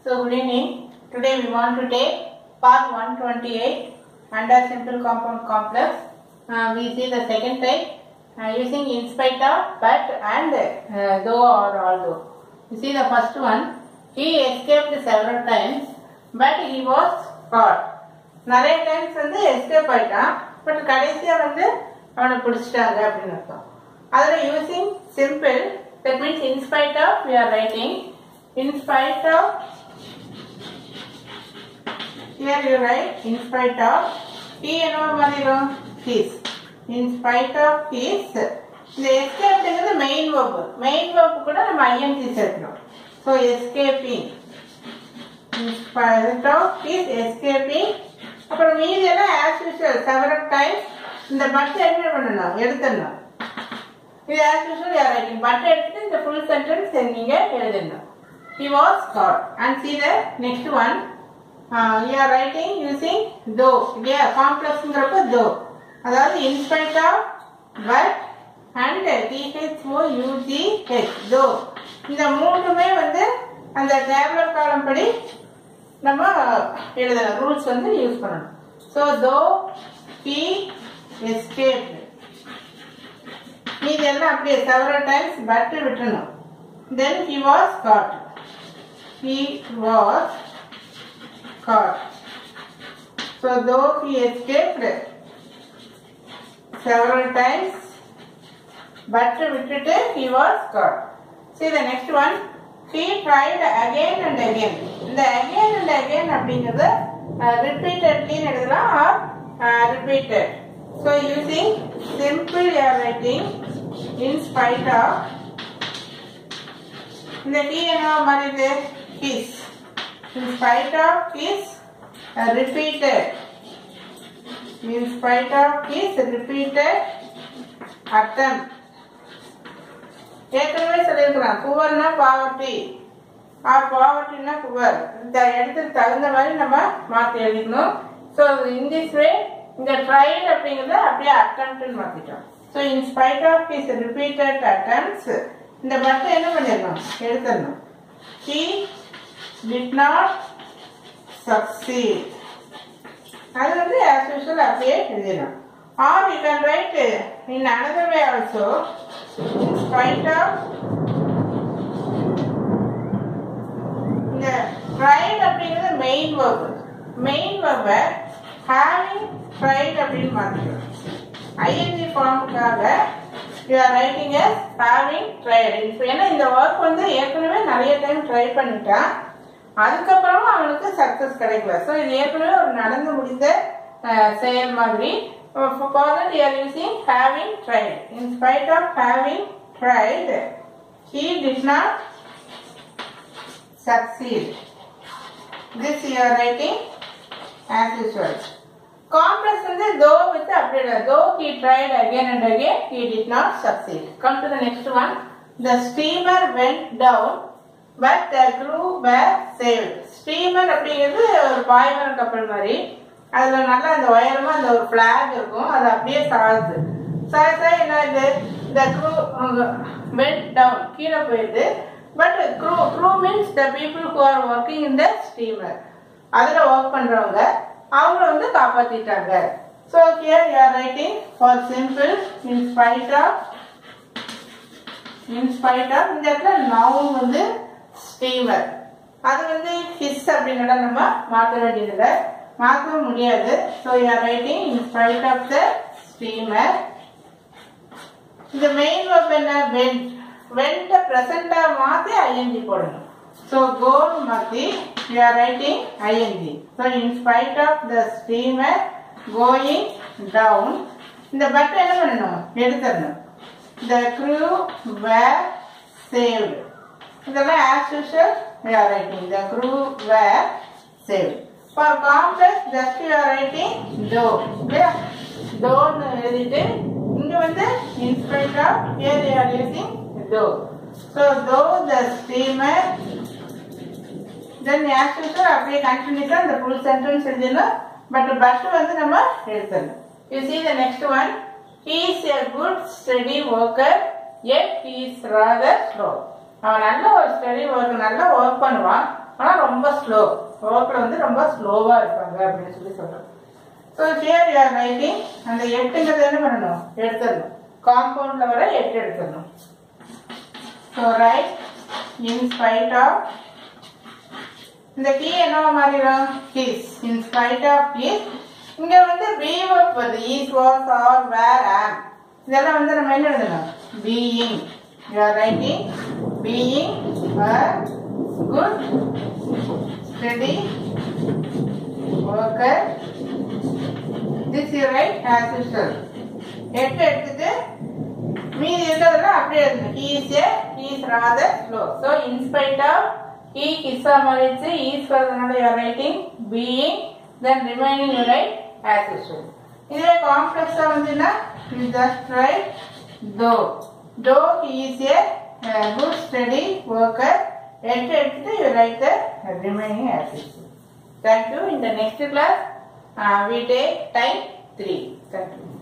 So good evening. Today we want to take part 128 under simple compound complex. Uh, we see the second type uh, using in spite of, but and uh, though or although. You see the first one. He escaped several times, but he was caught. நிறைய times வந்து escape ஆயிட்டான் but கடைசியா வந்து அவனை பிடிச்சிட்டாங்க அப்படின்னு அர்த்தம் அதுல using simple that means in spite of we are writing in spite of Here you write in spite of he என்ன மாறிடும் his in spite of his இந்த escapeங்கிறது மெயின் verb மெயின் verb கூட நம்ம ing சேர்க்கணும் so escaping in spite of his escaping அப்புறம் மீதி எல்லாம் as usual several times இந்த பட் என்ன பண்ணணும் எடுத்துடணும் இது as usual you are writing but எடுத்துட்டு இந்த full sentence நீங்க எழுதணும் he was caught and see the next one uh, you are writing using though இல்லையா காம்ப்ளெக்ஸ்ங்கிறப்ப though அதாவது in spite of but and t-h-o-u-g-h though இந்த மூணுமே வந்து அந்த டேப்லெட் காலம் படி நம்ம எழுதணும் ரூல்ஸ் வந்து யூஸ் பண்ணணும் ஸோ தோ ஹி எஸ்கேப் மீதி எல்லாம் அப்படியே செவரல் டைம்ஸ் பட் விட்டுணும் then he was caught he was caught. So though he escaped several times, but விட்டுட்டு he was caught. See the next one. He tried again and again. இந்த again and again அப்படிங்கிறது repeatedly எழுதலாம் or uh, repeated. So using simple you are writing in spite of இந்த T என்ன மாறிது his in spite of his uh, repeated in spite of his repeated attempt ஏற்கனவே சொல்லியிருக்கிறான் புவர்னா poverty or பாவர்ட்டினா poor இந்த இடத்துக்கு தகுந்த மாதிரி நம்ம மாற்றி எழுதிக்கணும் ஸோ இன் திஸ் வே இந்த ட்ரையல் அப்படிங்கிறத அப்படியே அட்டம்ப்ட்னு மாற்றிட்டோம் so in spite of his repeated attempts இந்த பட்டை என்ன பண்ணிடணும் எடுத்துடணும் ஹி did not succeed. அது வந்து as usual அப்படியே எழுதிடலாம் or you can write in another way also in spite of இந்த tried அப்படிங்கிறது main verb main verb having tried அப்படின்னு மாத்திக்கலாம் ing ஃபார்முக்காக you are writing as having tried ஏன்னா இந்த ஒர்க் வந்து ஏற்கனவே நிறைய டைம் ட்ரை பண்ணிட்டான் அதுக்கப்புறமா அவனுக்கு சக்சஸ் கிடைக்கல ஸோ இது ஏற்கனவே ஒரு நடந்து முடிந்த செயல் மாதிரி for that you are using having tried in spite of having tried he did not succeed this you are writing as usual complex வந்து தோ வித் அப்படியே though he tried again and again he did not succeed come to the next one the steamer went down but the crew were save steamer அப்படிங்கிறது ஒரு பாய்மர கப்பல் மாதிரி அதில் நல்லா அந்த உயரமா அந்த ஒரு ஃப்ளாக் இருக்கும் அது அப்படியே சாகுது சாய சாய என்ன இது இந்த க்ரூ வெண்ட் டவுன் கீழே போயிடுது but crew crew means the people who are working in the steamer அதில் ஒர்க் பண்ணுறவங்க அவங்கள வந்து காப்பாற்றிட்டாங்க so here you are writing for simple in spite of in spite of இந்த இடத்துல நவுன் வந்து ஸ்டீமர் அது வந்து ஹிஸ் அப்படிங்கிற நம்ம மாற்ற வேண்டியதில்லை மாற்றவும் முடியாது so you are writing in spite of the steamer இந்த மெயின் ஒர்க் என்ன வெண்ட் வெண்ட ப்ரெசண்டாக மாற்றி ஐஎன்ஜி போடணும் ஸோ கோன்னு மாற்றி you are writing ING so in spite of the steamer going down இந்த பட்டை என்ன பண்ணணும் எடுத்துடணும் த க்ரூ வேர் சேவ்டு இதெல்லாம் as usual we are writing the crew were saved for complex just you are writing though இல்லையா though னு எழுதிட்டு இங்க வந்து in spite of here you are using though so though the steamer then as usual அப்படியே கண்டினியூஸா இந்த full sentence எழுதணும் but but வந்து நம்ம எழுதணும் you see the next one he is a good steady worker yet he is rather slow அவன் நல்ல ஒரு ஸ்டடி ஒர்க் நல்ல ஒர்க் பண்ணுவான் ஆனால் ரொம்ப ஸ்லோ ஒர்க்கில் வந்து ரொம்ப ஸ்லோவாக இருப்பாங்க அப்படின்னு சொல்லி சொல்கிறோம் so here you are writing அந்த எட்டுங்கிறது என்ன பண்ணணும் எடுத்துடணும் காம்பவுண்டில் வர எட்டு எடுத்துடணும் so write in spite of இந்த கீ என்னவா மாறிடும் கீஸ் இன் ஸ்பைட் ஆஃப் கீஸ் இங்க வந்து பீவப் வருது ஈஸ் வாஸ் ஆர் வேர் ஆம் இதெல்லாம் வந்து நம்ம என்ன எழுதணும் being you are writing being a good study worker this you write as usual எட்டு எடுத்துட்டு மீதி இருக்கிறதெல்லாம் அப்படியே எழுதணும் he is a he is rather slow so in spite of he கிஸ்ஸா மறிச்சு ஈஸ் வரதுனால you are writing being then remaining you write as usual இதுவே காம்ப்ளெக்ஸாக வந்துன்னா you just write though though he is a good study worker எட்டு எடுத்துட்டு you write the remaining as usual thank you இந்த next class we take type 3 thank you